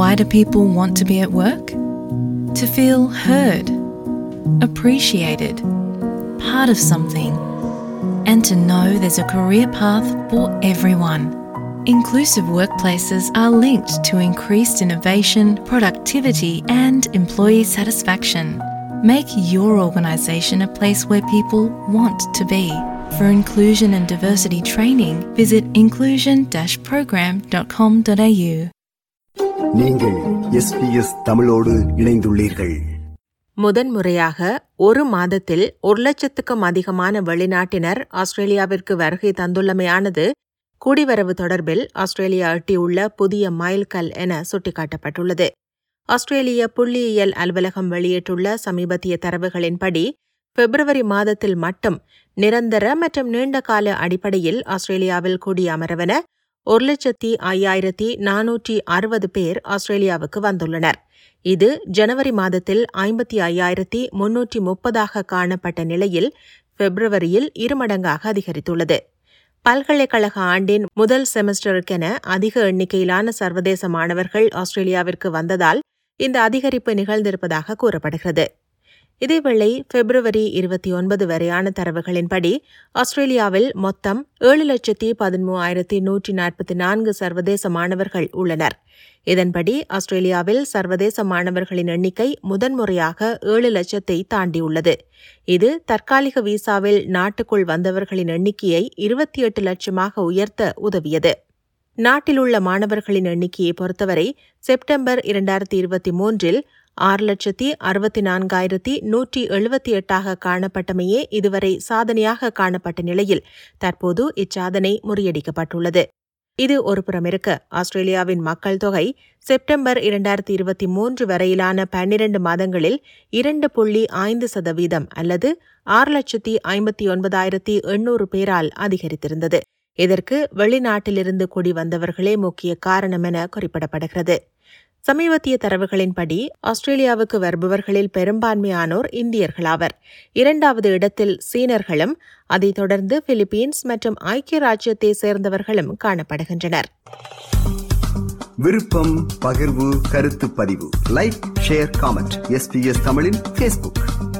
Why do people want to be at work? To feel heard, appreciated, part of something, and to know there's a career path for everyone. Inclusive workplaces are linked to increased innovation, productivity, and employee satisfaction. Make your organisation a place where people want to be. For inclusion and diversity training, visit inclusion-program.com.au. நீங்கள் SBS தமிழோடு இணைந்துள்ளீர்கள் முதன்முறையாக ஒரு மாதத்தில் ஒரு லட்சத்துக்கும் அதிகமான வெளிநாட்டினர் ஆஸ்திரேலியாவிற்கு வருகை தந்துள்ளமையானது குடிவரவு தொடர்பில் ஆஸ்திரேலியா எட்டியுள்ள புதிய மைல்கல் என சுட்டிக்காட்டப்பட்டுள்ளது ஆஸ்திரேலிய புள்ளியியல் அலுவலகம் வெளியிட்டுள்ள சமீபத்திய தரவுகளின்படி பிப்ரவரி மாதத்தில் மட்டும் நிரந்தர மற்றும் நீண்டகால அடிப்படையில் ஆஸ்திரேலியாவில் குடியமரவென ஒரு லட்சத்தி ஐயாயிரத்தி நானூற்றி அறுபது பேர் ஆஸ்திரேலியாவுக்கு வந்துள்ளனர் இது ஜனவரி மாதத்தில் ஐம்பத்தி ஐயாயிரத்தி முன்னூற்றி முப்பதாக காணப்பட்ட நிலையில் பிப்ரவரியில் இருமடங்காக அதிகரித்துள்ளது பல்கலைக்கழக ஆண்டின் முதல் செமஸ்டருக்கென அதிக எண்ணிக்கையிலான சர்வதேச மாணவர்கள் ஆஸ்திரேலியாவிற்கு வந்ததால் இந்த அதிகரிப்பு நிகழ்ந்திருப்பதாக கூறப்படுகிறது இதேவேளை பிப்ரவரி இருபத்தி ஒன்பது வரையான தரவுகளின்படி ஆஸ்திரேலியாவில் மொத்தம் ஏழு லட்சத்தி பதிமூவாயிரத்தி நூற்றி நாற்பத்தி நான்கு சர்வதேச மாணவர்கள் உள்ளனர் இதன்படி ஆஸ்திரேலியாவில் சர்வதேச மாணவர்களின் எண்ணிக்கை முதன்முறையாக ஏழு லட்சத்தை தாண்டியுள்ளது இது தற்காலிக விசாவில் நாட்டுக்குள் வந்தவர்களின் எண்ணிக்கையை இருபத்தி எட்டு லட்சமாக உயர்த்த உதவியது நாட்டிலுள்ள மாணவர்களின் எண்ணிக்கையை பொறுத்தவரை செப்டம்பர் இரண்டாயிரத்தி இருபத்தி மூன்றில் ஆறு லட்சத்தி அறுபத்தி நான்காயிரத்தி நூற்றி எழுபத்தி எட்டாக காணப்பட்டமையே இதுவரை சாதனையாக காணப்பட்ட நிலையில் தற்போது இச்சாதனை முறியடிக்கப்பட்டுள்ளது இது ஒருபுறம் இருக்க ஆஸ்திரேலியாவின் மக்கள் தொகை செப்டம்பர் இரண்டாயிரத்தி இருபத்தி மூன்று வரையிலான பன்னிரண்டு மாதங்களில் இரண்டு புள்ளி ஐந்து சதவீதம் அல்லது ஆறு லட்சத்தி ஐம்பத்தி ஒன்பதாயிரத்தி எண்ணூறு பேரால் அதிகரித்திருந்தது இதற்கு வெளிநாட்டிலிருந்து குடி வந்தவர்களே முக்கிய காரணம் என குறிப்பிடப்படுகிறது சமீபத்திய தரவுகளின்படி ஆஸ்திரேலியாவுக்கு வருபவர்களில் பெரும்பான்மையானோர் இந்தியர்களாவர் இரண்டாவது இடத்தில் சீனர்களும் அதைத் தொடர்ந்து பிலிப்பீன்ஸ் மற்றும் ஐக்கிய ராஜ்யத்தை சேர்ந்தவர்களும் காணப்படுகின்றனர் விருப்பம் பகிர்வு கருத்து பதிவு லைக் ஷேர் காமெண்ட் எஸ்பிஎஸ் தமிழின் ஃபேஸ்புக்